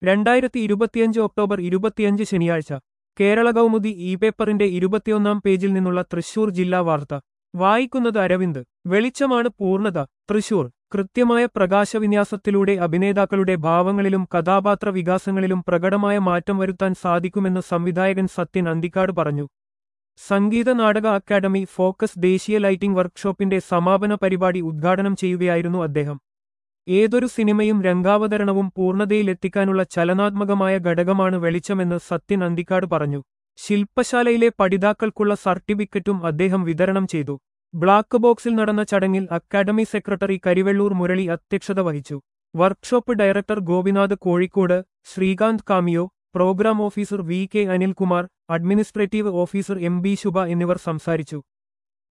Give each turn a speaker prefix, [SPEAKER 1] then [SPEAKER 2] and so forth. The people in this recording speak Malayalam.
[SPEAKER 1] രണ്ടായിരത്തി ഇരുപത്തിയഞ്ച് ഒക്ടോബർ ഇരുപത്തിയഞ്ച് ശനിയാഴ്ച കേരള കൗമുദി ഇ പേപ്പറിന്റെ ഇരുപത്തിയൊന്നാം പേജിൽ നിന്നുള്ള തൃശൂർ ജില്ലാ വാർത്ത വായിക്കുന്നത് അരവിന്ദ് വെളിച്ചമാണ് പൂർണ്ണത തൃശൂർ കൃത്യമായ പ്രകാശവിന്യാസത്തിലൂടെ അഭിനേതാക്കളുടെ ഭാവങ്ങളിലും കഥാപാത്ര വികാസങ്ങളിലും പ്രകടമായ മാറ്റം വരുത്താൻ സാധിക്കുമെന്ന് സംവിധായകൻ സത്യൻ അന്തിക്കാട് പറഞ്ഞു സംഗീത നാടക അക്കാദമി ഫോക്കസ് ദേശീയ ലൈറ്റിംഗ് വർക്ക്ഷോപ്പിന്റെ സമാപന പരിപാടി ഉദ്ഘാടനം ചെയ്യുകയായിരുന്നു അദ്ദേഹം ഏതൊരു സിനിമയും രംഗാവതരണവും പൂർണ്ണതയിലെത്തിക്കാനുള്ള ചലനാത്മകമായ ഘടകമാണ് വെളിച്ചമെന്ന് സത്യൻ അന്തിക്കാട് പറഞ്ഞു ശില്പശാലയിലെ പഠിതാക്കൾക്കുള്ള സർട്ടിഫിക്കറ്റും അദ്ദേഹം വിതരണം ചെയ്തു ബ്ലാക്ക് ബോക്സിൽ നടന്ന ചടങ്ങിൽ അക്കാദമി സെക്രട്ടറി കരിവെള്ളൂർ മുരളി അധ്യക്ഷത വഹിച്ചു workshop director Gopinath Kozhikode Srikanth cameo programme officer V K Anilkumar administrative officer M B Shubha എന്നിവർ സംസാരിച്ചു